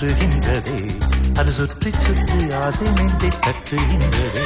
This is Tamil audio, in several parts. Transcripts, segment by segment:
சுற்றுகின்றதே அது சுற்றி சுற்றி ஆசை நெஞ்சை தட்டுகின்றதே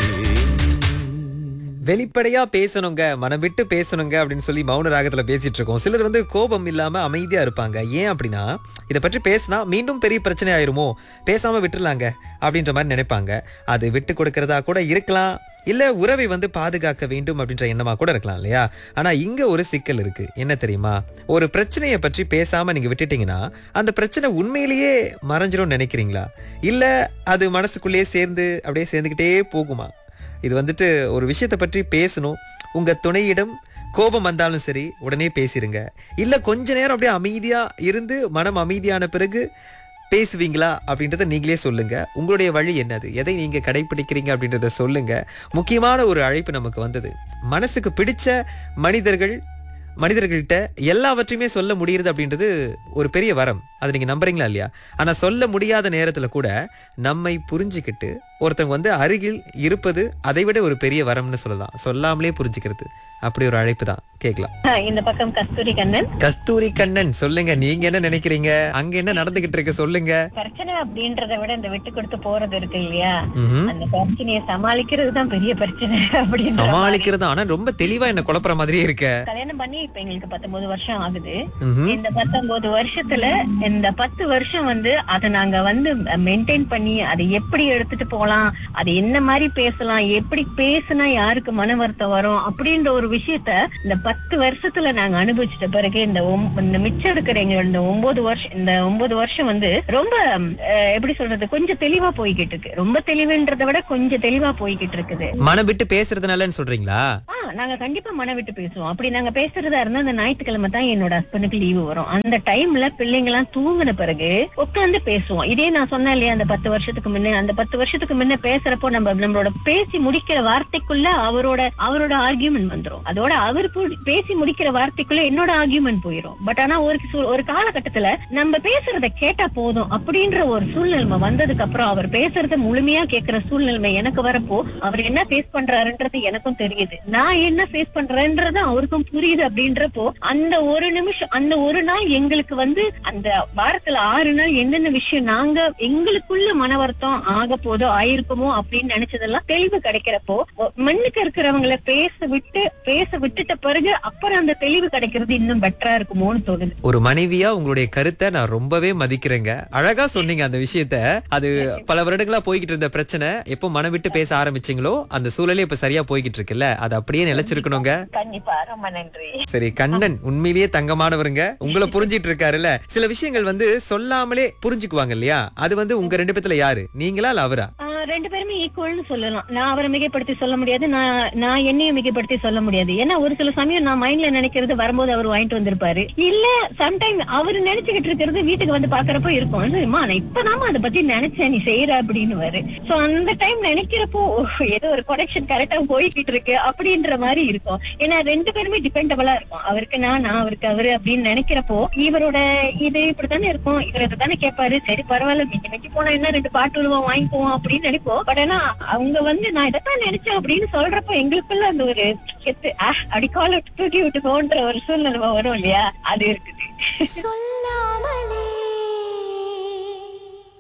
வெளிப்படையா பேசணுங்க மனம் விட்டு பேசணுங்க அப்படின்னு சொல்லி மௌன ராகத்துல பேசிட்டு இருக்கோம் சிலர் வந்து கோபம் இல்லாம அமைதியா இருப்பாங்க ஏன் அப்படின்னா இதை பற்றி பேசினா மீண்டும் பெரிய பிரச்சனை ஆயிருமோ பேசாம விட்டுறலாங்க அப்படின்ற மாதிரி நினைப்பாங்க அது விட்டு கொடுக்கறதா கூட இருக்கலாம் இல்ல உறவை வந்து பாதுகாக்க வேண்டும் அப்படின்ற எண்ணமா கூட இருக்கலாம் இல்லையா ஆனா இங்க ஒரு சிக்கல் இருக்கு என்ன தெரியுமா ஒரு பிரச்சனையை பற்றி பேசாம நீங்க விட்டுட்டீங்கன்னா அந்த பிரச்சனை உண்மையிலேயே மறைஞ்சிரும் நினைக்கிறீங்களா இல்ல அது மனசுக்குள்ளேயே சேர்ந்து அப்படியே சேர்ந்துக்கிட்டே போகுமா இது வந்துட்டு ஒரு விஷயத்தை பற்றி பேசணும் உங்க துணையிடம் கோபம் வந்தாலும் சரி உடனே பேசிருங்க இல்ல கொஞ்ச நேரம் அப்படியே அமைதியா இருந்து மனம் அமைதியான பிறகு பேசுவீங்களா அப்படின்றத நீங்களே சொல்லுங்க உங்களுடைய வழி என்னது எதை நீங்க கடைபிடிக்கிறீங்க அப்படின்றத சொல்லுங்க முக்கியமான ஒரு அழைப்பு நமக்கு வந்தது மனசுக்கு பிடிச்ச மனிதர்கள் மனிதர்கள்ட்ட எல்லாவற்றையுமே சொல்ல முடியுது அப்படின்றது ஒரு பெரிய வரம் அதை நீங்க நம்புறீங்களா இல்லையா ஆனா சொல்ல முடியாத நேரத்துல கூட நம்மை புரிஞ்சுக்கிட்டு ஒருத்தவங்க வந்து அருகில் இருப்பது அதை விட ஒரு பெரிய வரம்னு சொல்லலாம் சொல்லாமலே புரிஞ்சுக்கிறது அப்படி ஒரு அழைப்பு தான் கேட்கலாம் இந்த பக்கம் கஸ்தூரி கண்ணன் கஸ்தூரி கண்ணன் சொல்லுங்க நீங்க என்ன நினைக்கிறீங்க அங்க என்ன நடந்துகிட்டு இருக்கு சொல்லுங்க பிரச்சனை அப்படின்றத விட இந்த விட்டு கொடுத்து போறது இருக்கு இல்லையா ம்ஹும். அந்த பிரச்சனையை சமாளிக்கிறது தான் பெரிய பிரச்சனை அப்படின்னு சமாளிக்கிறது ஆனா ரொம்ப தெளிவா என்ன குழப்புற மாதிரியே இருக்க கல்யாணம் பண்ணி இப்ப எங்களுக்கு பத்தொன்பது வருஷம் ஆகுது ம்ஹும். இந்த பத்தொன்பது வருஷத்துல இந்த பத்து வருஷம் வந்து அதை நாங்க வந்து மெயின்டைன் பண்ணி அதை எப்படி எடுத்துட்டு போலாம் அதை என்ன மாதிரி பேசலாம் எப்படி பேசுனா யாருக்கு மன வருத்தம் வரும் அப்படின்ற ஒரு விஷயத்த இந்த பத்து வருஷத்துல நாங்க அனுபவிச்சிட்ட பிறகு இந்த ஒம்- இந்த மிச்சம் இருக்கிற எங்க இந்த ஒன்பது வருஷம் இந்த ஒன்பது வருஷம் வந்து ரொம்ப அஹ், எப்படி சொல்றது கொஞ்சம் தெளிவா போய்கிட்டு இருக்கு ரொம்ப தெளிவுன்றதை விட கொஞ்சம் தெளிவா போய்கிட்டு இருக்குது மனம் விட்டு பேசுறதுனாலன்னு சொல்றீங்களா ஆ நாங்க கண்டிப்பா மன விட்டு பேசுவோம் அப்படி நாங்க பேசுறதா இருந்தா அந்த ஞாயிற்றுக்கிழமை தான் என்னோட ஹஸ்பண்டுக்கு லீவு வரும் அந்த டைம்ல பிள்ளைங்க எல்லாம் தூங்கின பிறகு உட்கார்ந்து பேசுவோம் இதே நான் சொன்னேன் இல்லையா அந்த பத்து வருஷத்துக்கு முன்ன அந்த பத்து வருஷத்துக்கு முன்ன பேசுறப்போ நம்ம நம்மளோட பேசி முடிக்கிற வார்த்தைக்குள்ள அவரோட அவரோட ஆர்கியூமெண்ட் வந்துரும் அதோட அவர் பு- பேசி முடிக்கிற வார்த்தைக்குள்ள என்னோட ஆர்கியூமெண்ட் போயிரும் பட் ஆனா ஒரு சூ- ஒரு காலகட்டத்துல நம்ம பேசுறத கேட்டா போதும் அப்படின்ற ஒரு சூழ்நிலைமை வந்ததுக்கு அப்புறம் அவர் பேசுறத முழுமையா கேட்கிற சூழ்நிலைமை எனக்கு வரப்போ அவர் என்ன ஃபேஸ் பண்றாருன்றது எனக்கும் தெரியுது நான் என்ன ஃபேஸ் பண்றேன்றது அவருக்கும் புரியுது அப்படின்றப்போ அந்த ஒரு நிமிஷம் அந்த ஒரு நாள் எங்களுக்கு வந்து அந்த வாரத்துல ஆறு நாள் என்னென்ன விஷயம் நாங்க எங்களுக்குள்ள மன வருத்தம் ஆக போதோ ஆயிருக்குமோ அப்படின்னு நினைச்சதெல்லாம் தெளிவு கிடைக்கிறப்போ ஒ- மண்ணுக்கு இருக்கிறவங்களை பேச விட்டு பேச விட்டுட்ட பிறகு அப்புறம் அந்த தெளிவு கிடைக்கிறது இன்னும் பெட்டரா இருக்குமோன்னு தோணுது ஒரு மனைவியா உங்களுடைய கருத்தை நான் ரொம்பவே மதிக்கிறேங்க அழகா சொன்னீங்க அந்த விஷயத்த அது பல வருடங்களா போய்கிட்டு இருந்த பிரச்சனை எப்போ மனம் விட்டு பேச ஆரம்பிச்சீங்களோ அந்த சூழலே இப்ப சரியா போய்கிட்டு இருக்குல்ல அது அப்படியே நிலைச்சிருக்கணுங்க கண்டிப்பா ரொம்ப நன்றி சரி கண்ணன் உண்மையிலேயே தங்கமானவருங்க உங்களை புரிஞ்சிட்டு இருக்காருல்ல சில விஷயங்கள் வந்து சொல்லாமலே புரிஞ்சுக்குவாங்க இல்லையா அது வந்து உங்க ரெண்டு பேத்துல யாரு நீங்களா இல்ல அவரா ஆஹ் ரெண்டு பேருமே ஈக்குவல்னு சொல்லலாம் நான் அவரை மிகைப்படுத்தி சொல்ல முடியாது நான் நான் என்னையும் மிகைப்படுத்தி சொல்ல முடியாது ஏன்னா ஒரு சில சமயம் நான் மைண்ட்ல நினைக்கிறது வரும்போது அவர் வாங்கிட்டு வந்திருப்பாரு இல்ல சம்டைம் அவர் நினைச்சுக்கிட்டு இருக்கிறது வீட்டுக்கு வந்து பாக்குறப்போ இருக்கும் "அம்மா, நான் இப்பதாம்மா அதை பத்தி நினைச்சேன் நீ செய்யற அப்படின்னு சோ அந்த டைம் நினைக்கிறப்போ ஏதோ ஒரு கொனெக்ஷன் கரெக்டா போய்கிட்டு இருக்கு அப்படின்ற மாதிரி இருக்கும் ஏன்னா ரெண்டு பேருமே டிபெண்டபிளா இருக்கும் அவருக்கு நான் நான் அவருக்கு அவரு அப்படின்னு நினைக்கிறப்போ இவரோட இது இப்படித்தானே இருக்கும் இவர் தானே கேட்பாரு சரி பரவாயில்ல மிஞ்சி மிஞ்சி போனா என்ன ரெண்டு பாட்டு உருவம் வாங்கிக்குவோம் அப்படின்னு நினைப்போம் பட் ஆனா அவங்க வந்து நான் இதைத்தான் நினைச்சேன் அப்படின்னு சொல்றப்போ எங்களுக்குள்ள அந்த ஒரு கெத்து ஆஹ் அப்படி கால தூக்கி விட்டு போன்ற ஒரு சூழ்நிலை வரும் இல்லையா அது இருக்குது சொல்லாமலே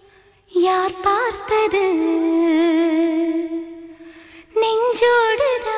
யார் பார்த்தது நெஞ்சோடுதான்